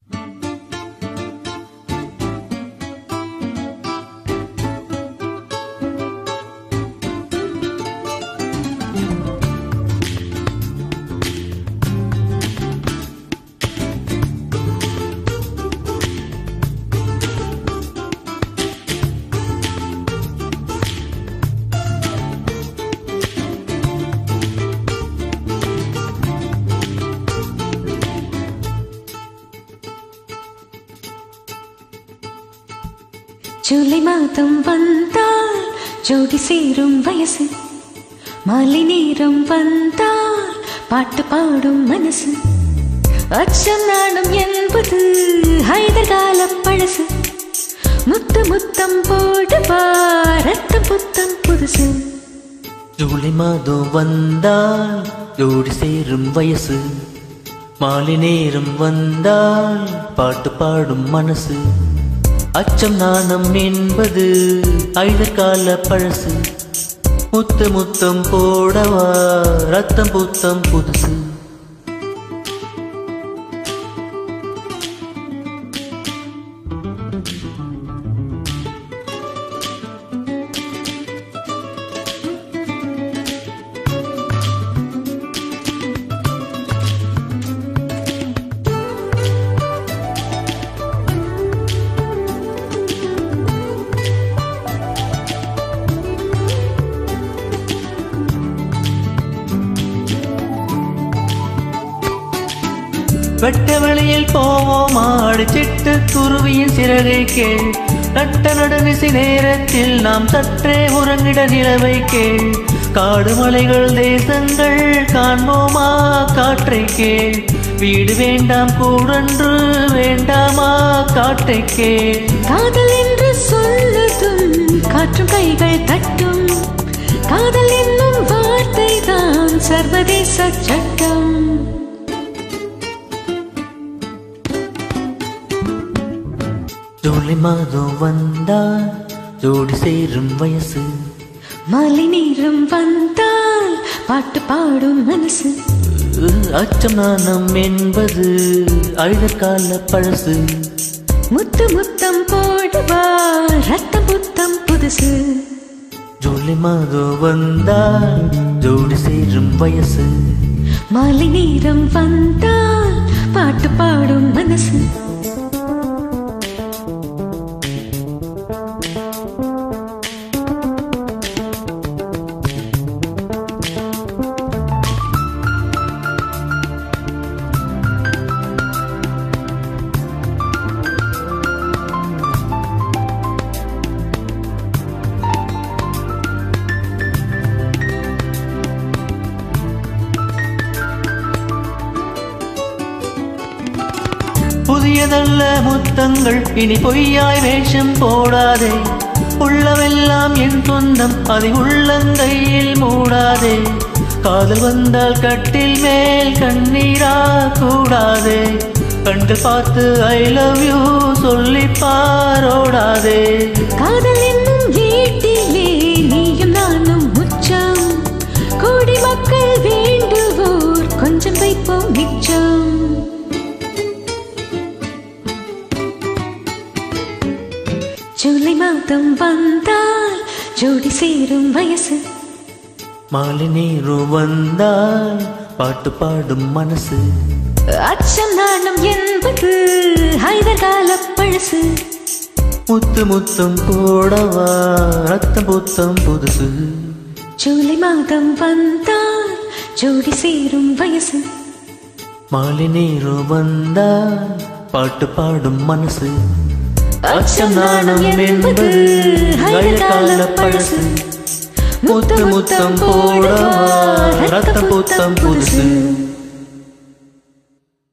ஜூலை மாதம் வந்தால் ஜோடி சேரும் வயசு மாலை நேரம் வந்தால் பாட்டு பாடும் மனசு அச்சம் நாணம் என்பது ஹைதர் கால பழசு முத்து முத்தம் போடுவா ரத்தம் புத்தம் புதுசு ஜூலை மாதம் வந்தால் ஜோடி சேரும் வயசு மாலை நேரம் வந்தால் பாட்டு பாடும் மனசு அச்சம் நாணம் என்பது ஐதற்கால பழசு முத்து முத்தம் போடவா ரத்தம் புத்தம் புதுசு வெட்ட வெளியில் போவோம் ஆடு சிட்டு குருவியின் சிறகை கேள் நட்ட நடுநிசி நேரத்தில் நாம் சற்றே உறங்கிட நிலவை கேள் காடு மலைகள் தேசங்கள் காண்போமா காற்றை கேள் வீடு வேண்டாம் கூடன்று வேண்டாமா காட்டை கேள் காதல் என்று சொல்லுதும் காற்றும் கைகள் தட்டும் காதல் என்னும் வார்த்தை தான் சர்வதேச சட்டம் ஜூலை மாதம் வந்தால் ஜோடி சேரும் வயசு மாலை நேரம் வந்தால் பாட்டு பாடும் மனசு அச்சம் நாணம் என்பது அழுதற்கால பழசு முத்து முத்தம் போடுவா ரத்தம் புத்தம் புதுசு ஜூலை மாதம் வந்தால் ஜோடி சேரும் வயசு மாலை நேரம் வந்தால் பாட்டு பாடும் மனசு புதியதல்ல முத்தங்கள் இனி பொய்யாய் வேஷம் போடாதே உள்ளவெல்லாம் என் சொந்தம் அதை உள்ளங்கையில் மூடாதே காதல் வந்தால் கட்டில் மேல் கண்ணீரா கூடாதே கண்கள் பார்த்து ஐ லவ் யூ சொல்லி பாரோடாதே காதல் என்னும் வீட்டிலே நீயும் நானும் முச்சம் கோடி மக்கள் வேண்டுவோர் கொஞ்சம் வைப்போம் மிச்சம் ஜூலை மாதம் வந்தால் ஜோடி சேரும் வயசு மாலை நேரம் வந்தால் பாட்டு பாடும் மனசு அச்சம் நாணம் என்பது ஹைதர் கால பழசு முத்து முத்தம் போடவா ரத்தம் புத்தம் புதுசு ஜூலை மாதம் வந்தால் ஜோடி சேரும் வயசு மாலை நேரம் வந்தால் பாட்டு பாடும் மனசு அச்சம் நாணம் என்பது கால பழசு முத்து முத்தம் போடவா ரத்தம் புத்தம் புதுசு